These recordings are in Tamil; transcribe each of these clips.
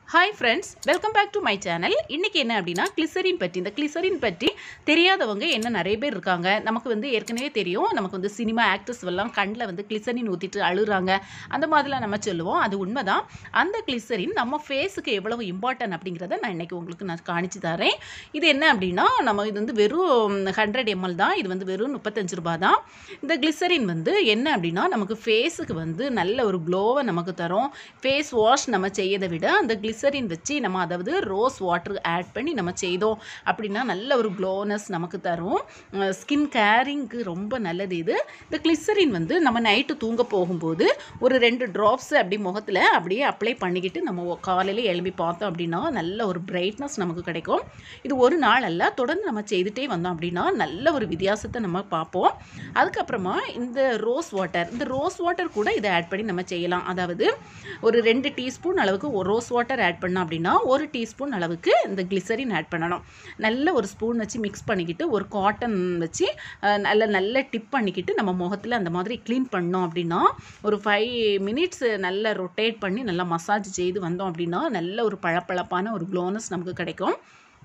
hi friends welcome back to my channel இன்றைக்கி என்ன அப்படின்னா கிளிசரின் பற்றி இந்த கிளிசரின் பற்றி தெரியாதவங்க என்ன நிறைய பேர் இருக்காங்க நமக்கு வந்து ஏற்கனவே தெரியும் நமக்கு வந்து சினிமா ஆக்டர்ஸ் எல்லாம் கண்ணில் வந்து கிளிசரின் ஊற்றிட்டு அழுறாங்க அந்த மாதிரிலாம் நம்ம சொல்லுவோம் அது உண்மைதான் அந்த கிளிசரின் நம்ம ஃபேஸுக்கு எவ்வளவு இம்பார்ட்டன்ட் அப்படிங்கிறத நான் இன்றைக்கி உங்களுக்கு நான் காணிச்சு தரேன் இது என்ன அப்படின்னா நம்ம இது வந்து வெறும் ஹண்ட்ரட் எம்எல் தான் இது வந்து வெறும் முப்பத்தஞ்சு ரூபா தான் இந்த கிளிசரின் வந்து என்ன அப்படின்னா நமக்கு ஃபேஸுக்கு வந்து நல்ல ஒரு க்ளோவை நமக்கு தரும் ஃபேஸ் வாஷ் நம்ம செய்யதை விட அந்த கிளிசரின் வச்சு நம்ம அதாவது ரோஸ் வாட்டர் ஆட் பண்ணி நம்ம செய்தோம் அப்படின்னா நல்ல ஒரு க்ளோனஸ் நமக்கு தரும் ஸ்கின் கேரிங்க்கு ரொம்ப நல்லது இது இந்த கிளிசரின் வந்து நம்ம நைட்டு தூங்க போகும்போது ஒரு ரெண்டு ட்ராப்ஸ் அப்படி முகத்தில் அப்படியே அப்ளை பண்ணிக்கிட்டு நம்ம காலையில் எழும்பி பார்த்தோம் அப்படின்னா நல்ல ஒரு பிரைட்னஸ் நமக்கு கிடைக்கும் இது ஒரு நாள் அல்ல தொடர்ந்து நம்ம செய்துட்டே வந்தோம் அப்படின்னா நல்ல ஒரு வித்தியாசத்தை நம்ம பார்ப்போம் அதுக்கப்புறமா இந்த ரோஸ் வாட்டர் இந்த ரோஸ் வாட்டர் கூட இதை ஆட் பண்ணி நம்ம செய்யலாம் அதாவது ஒரு ரெண்டு டீஸ்பூன் அளவுக்கு ஒரு ரோஸ் வாட்டர் ஆட் பண்ணோம் அப்படின்னா ஒரு டீஸ்பூன் அளவுக்கு இந்த கிளிசரின் ஆட் பண்ணணும் நல்ல ஒரு ஸ்பூன் வச்சு மிக்ஸ் பண்ணிக்கிட்டு ஒரு காட்டன் வச்சு அஹ், நல்ல நல்ல டிப் பண்ணிக்கிட்டு நம்ம முகத்தில் அந்த மாதிரி க்ளீன் பண்ணோம் அப்படின்னா ஒரு ஃபைவ் மினிட்ஸ் நல்லா ரொட்டேட் பண்ணி நல்லா மசாஜ் செய்து வந்தோம் அப்படின்னா நல்ல ஒரு பளபளப்பான ஒரு க்ளோனஸ் நமக்கு கிடைக்கும்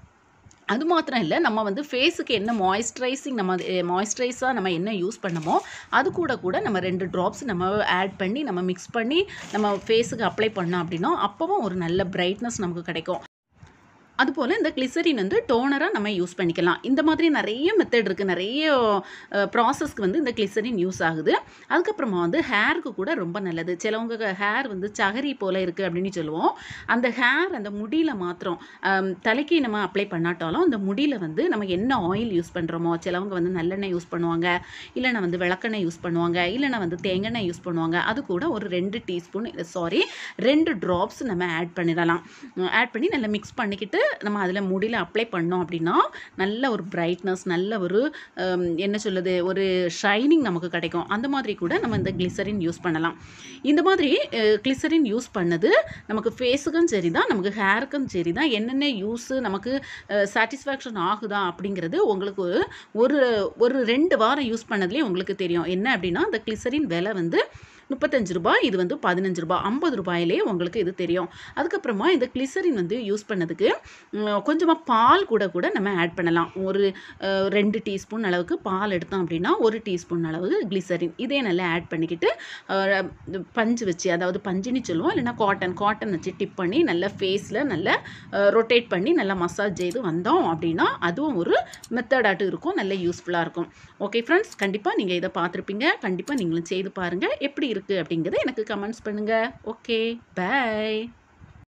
அது மாத்திரம் இல்லை நம்ம வந்து ஃபேஸுக்கு என்ன மாய்ஸ்சரைசிங் நம்ம மாய்ஸ்சரைஸாக நம்ம என்ன யூஸ் பண்ணமோ அது கூட கூட நம்ம ரெண்டு ட்ராப்ஸ் நம்ம ஆட் பண்ணி நம்ம மிக்ஸ் பண்ணி நம்ம ஃபேஸுக்கு அப்ளை பண்ணோம் அப்படின்னா அப்போவும் ஒரு நல்ல பிரைட்னஸ் நமக்கு கிடைக்கும் அதுபோல் இந்த கிளிசரின் வந்து டோனராக நம்ம யூஸ் பண்ணிக்கலாம் இந்த மாதிரி நிறைய மெத்தட் இருக்குது நிறைய ப்ராசஸ்க்கு வந்து இந்த கிளிசரின் யூஸ் ஆகுது அதுக்கப்புறமா வந்து ஹேருக்கு கூட ரொம்ப நல்லது சிலவங்க ஹேர் வந்து சகரி போல் இருக்குது அப்படின்னு சொல்லுவோம் அந்த ஹேர் அந்த முடியில் மாத்திரம் ஆம், தலைக்கு நம்ம அப்ளை பண்ணாட்டாலும் அந்த முடியில் வந்து நம்ம என்ன ஆயில் யூஸ் பண்ணுறோமோ சிலவங்க வந்து நல்லெண்ணெய் யூஸ் பண்ணுவாங்க இல்லைன்னா வந்து விளக்கெண்ணெய் யூஸ் பண்ணுவாங்க இல்லைன்னா வந்து தேங்காய் யூஸ் பண்ணுவாங்க அது கூட ஒரு ரெண்டு டீஸ்பூன் சாரி ரெண்டு ட்ராப்ஸ் நம்ம ஆட் பண்ணிடலாம் ஆட் பண்ணி நல்லா மிக்ஸ் பண்ணிக்கிட்டு நம்ம அதில் முடியில் அப்ளை பண்ணோம் அப்படின்னா நல்ல ஒரு பிரைட்னஸ் நல்ல ஒரு ஹம், என்ன சொல்லுது ஒரு ஷைனிங் நமக்கு கிடைக்கும் அந்த மாதிரி கூட நம்ம இந்த கிளிசரின் யூஸ் பண்ணலாம் இந்த மாதிரி கிளிசரின் யூஸ் பண்ணது நமக்கு ஃபேஸுக்கும் சரி தான் நமக்கு ஹேருக்கும் சரி தான் என்னென்ன யூஸு நமக்கு சாட்டிஸ்ஃபேக்ஷன் ஆகுதா அப்படிங்கிறது உங்களுக்கு ஒரு- ஒரு ஒரு ரெண்டு வாரம் யூஸ் பண்ணதுலேயே உங்களுக்கு தெரியும் என்ன அப்படின்னா அந்த கிளிசரின் விலை வந்து முப்பத்தஞ்சு ரூபாய் இது வந்து பதினஞ்சு ரூபாய் ஐம்பது ரூபாயிலே உங்களுக்கு இது தெரியும் அதுக்கப்புறமா இந்த கிளிசரின் வந்து யூஸ் பண்ணதுக்கு கொஞ்சமாக பால் கூட கூட நம்ம ஆட் பண்ணலாம் ஒரு அஹ், ரெண்டு டீஸ்பூன் அளவுக்கு பால் எடுத்தோம் அப்படின்னா ஒரு டீஸ்பூன் அளவு கிளிசரின் இதே நல்லா ஆட் பண்ணிக்கிட்டு அஹ், பஞ்சு வச்சு அதாவது பஞ்சுன்னு சொல்லுவோம் இல்லைன்னா காட்டன் காட்டன் வச்சு டிப் பண்ணி நல்லா ஃபேஸில் நல்லா ரொட்டேட் பண்ணி நல்லா மசாஜ் செய்து வந்தோம் அப்படின்னா அதுவும் ஒரு மெத்தடாட்டு இருக்கும் நல்ல யூஸ்ஃபுல்லாக இருக்கும் ஓகே ஃப்ரெண்ட்ஸ் கண்டிப்பாக நீங்கள் இதை பார்த்துருப்பீங்க கண்டிப்பாக நீங்களும் செய்து பாருங்கள் எப்படி இருக்குது அப்படிங்கிறத எனக்கு கமெண்ட்ஸ் பண்ணுங்கள் ஓகே பை